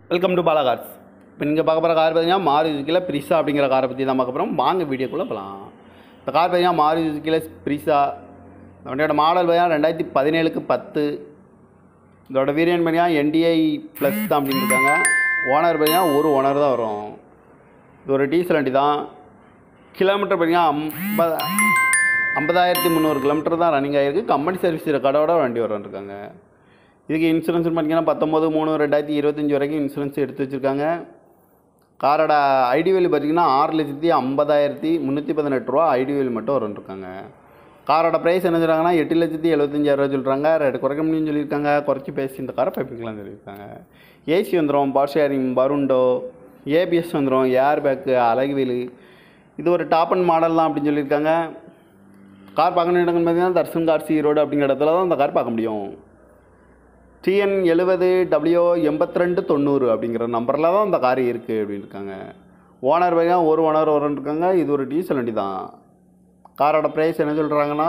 welcome to Bala cars இப்போ நீங்கள் பார்க்க போகிற கார் பார்த்தீங்கன்னா மாருதி சுக்கில பிரிசா அப்படிங்கிற காரை பற்றி தான் பார்க்க போகிறோம் வாங்க வீடியோக்குள்ளே போகலாம் இந்த கார் பார்த்தீங்கன்னா மாருதி சுக்கில பிரிசா இந்த வண்டியோட மாடல் பார்த்தீங்கன்னா ரெண்டாயிரத்தி பதினேழுக்கு பத்து இதோட வேரியன்ட் பார்த்தீங்கன்னா என்டிஐ ப்ளஸ் தான் அப்படின்னு இருக்காங்க ஓனர் பார்த்தீங்கன்னா ஒரு ஓனர் தான் வரும் இது ஒரு டீசல் வண்டி தான் கிலோமீட்டர் பார்த்தீங்கன்னா ஐம்பது ஐம்பதாயிரத்தி முந்நூறு கிலோமீட்டர் தான் ரன்னிங் ஆகிருக்கு கம்பெனி சர்வீஸ் கடோட வண்டி வரும் இருக்காங்க இதுக்கு இன்சூரன்ஸ் பார்த்தீங்கன்னா பத்தொம்போது மூணு ரெண்டாயிரத்தி இருபத்தஞ்சி வரைக்கும் இன்சூரன்ஸ் எடுத்து வச்சுருக்காங்க காரோட ஐடி வேல்யூ பார்த்தீங்கன்னா ஆறு லட்சத்தி ஐம்பதாயிரத்தி முந்நூற்றி பதினெட்டு ரூபா ஐடி வேல்யூ மட்டும் வரும்னு இருக்காங்க காரோட ப்ரைஸ் என்ன சொல்கிறாங்கன்னா எட்டு லட்சத்தி எழுபத்தஞ்சாயிரரூவா சொல்கிறாங்க ரேட்டு குறைக்க முடியும்னு சொல்லியிருக்காங்க குறைச்சி பேசி இந்த காரை பைப்பிங்கலாம் சொல்லியிருக்காங்க ஏசி வந்துடும் பவர் ஷேரிங் பருண்டோ ஏபிஎஸ் வந்துடும் ஏர் பேக்கு அழகு வீலு இது ஒரு டாப் அண்ட் மாடல் தான் அப்படின்னு சொல்லியிருக்காங்க கார் பார்க்கணும் இடங்கள் பார்த்தீங்கன்னா தர்சன் கார்ஸ் ஈரோடு அப்படிங்கிற இடத்துல தான் அந்த கார் பார்க்க முடியும் டிஎன் எழுபது டபிள்யூ எண்பத்தி ரெண்டு தொண்ணூறு அப்படிங்கிற நம்பரில் தான் இந்த கார் இருக்குது அப்படின்னு இருக்காங்க ஓனர் பார்த்தீங்கன்னா ஒரு ஓனர் வரும்னு இருக்காங்க இது ஒரு டீசல் வண்டி தான் காரோட ப்ரைஸ் என்ன சொல்கிறாங்கன்னா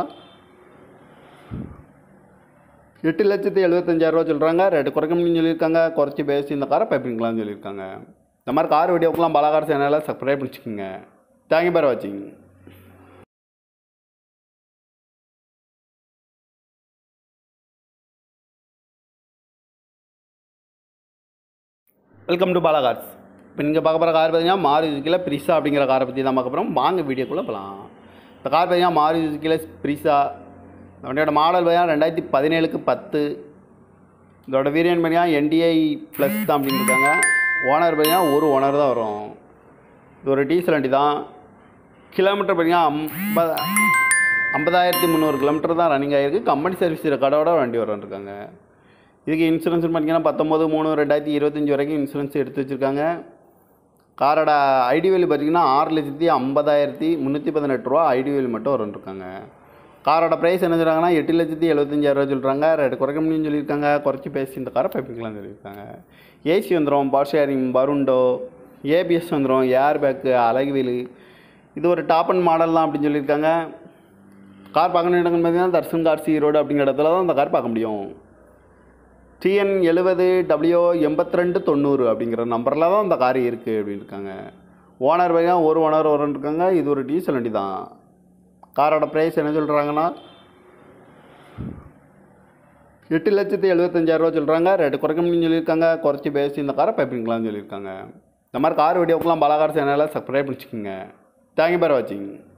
எட்டு லட்சத்தி எழுபத்தஞ்சாயிரரூவா சொல்கிறாங்க ரேட்டு குறைக்க முடியும்னு சொல்லியிருக்காங்க குறைச்சி பேசி இந்த காரை பைப்பிங்களாம்னு சொல்லியிருக்காங்க இந்த மாதிரி கார் வீடியோக்கெலாம் பலகார சேனலை சப்ஸ்கிரைப் பண்ணிச்சுக்கோங்க தேங்க்யூ பார் வாட்சிங் வெல்கம் டு பாலா கார்ஸ் இப்போ நீங்கள் பார்க்க போகிற கார் பார்த்தீங்கன்னா மாருதி சுக்கில பிரிசா அப்படிங்கிற காரை பற்றி தான் பார்க்க போகிறோம் வாங்க வீடியோக்குள்ளே போகலாம் இந்த கார் பார்த்தீங்கன்னா மாருதி சுக்கில பிரிசா இந்த வண்டியோட மாடல் பார்த்தீங்கன்னா ரெண்டாயிரத்தி பதினேழுக்கு பத்து இதோட வேரியன்ட் பார்த்தீங்கன்னா என்டிஐ ப்ளஸ் தான் அப்படின்னு இருக்காங்க ஓனர் பார்த்தீங்கன்னா ஒரு ஓனர் தான் வரும் இது ஒரு டீசல் வண்டி தான் கிலோமீட்டர் பார்த்தீங்கன்னா ஐம்பது ஐம்பதாயிரத்தி முந்நூறு கிலோமீட்டர் தான் ரன்னிங் ஆகிருக்கு கம்பெனி சர்வீஸ் கடோட வண்டி வரும் இருக்காங்க இதுக்கு இன்சூரன்ஸ் பார்த்தீங்கன்னா பத்தொம்போது மூணு ரெண்டாயிரத்தி இருபத்தஞ்சி வரைக்கும் இன்சூரன்ஸ் எடுத்து வச்சுருக்காங்க காரோட ஐடி வேல்யூ பார்த்தீங்கன்னா ஆறு லட்சத்தி ஐம்பதாயிரத்தி முந்நூற்றி பதினெட்டு ரூபா ஐடி வேல்யூ மட்டும் வரும்னு இருக்காங்க காரோட ப்ரைஸ் என்ன சொல்கிறாங்கன்னா எட்டு லட்சத்தி எழுபத்தஞ்சாயிரரூவா சொல்கிறாங்க ரேட்டு குறைக்க முடியும்னு சொல்லியிருக்காங்க குறைச்சி பேசி இந்த காரை பைப்பிங்கலாம் சொல்லியிருக்காங்க ஏசி வந்துடும் பவர் ஷேரிங் பருண்டோ ஏபிஎஸ் வந்துடும் ஏர் பேக்கு அழகு வீலு இது ஒரு டாப் அண்ட் மாடல் தான் அப்படின்னு சொல்லியிருக்காங்க கார் பார்க்கணும் இடங்கள் பார்த்தீங்கன்னா தர்சன் கார்ஸ் ஈரோடு அப்படிங்கிற இடத்துல தான் இந்த கார் பார்க்க முடியும் டிஎன் எழுபது டபிள்யூ எண்பத்தி ரெண்டு தொண்ணூறு அப்படிங்கிற நம்பரில் தான் இந்த கார் இருக்குது அப்படின்னு இருக்காங்க ஓனர் பார்த்தீங்கன்னா ஒரு ஓனர் வரும்னு இருக்காங்க இது ஒரு டீசல் வண்டி தான் காரோட ப்ரைஸ் என்ன சொல்கிறாங்கன்னா எட்டு லட்சத்தி எழுபத்தஞ்சாயிரரூவா சொல்கிறாங்க ரேட்டு குறைக்க முடியும்னு சொல்லியிருக்காங்க குறைச்சி பேசி இந்த காரை பைப்பிங்களாம்னு சொல்லியிருக்காங்க இந்த மாதிரி கார் வீடியோக்கெலாம் பலகார சேனலை சப்ஸ்கிரைப் பண்ணிச்சுக்கோங்க தேங்க்யூ பார் வாட்சிங்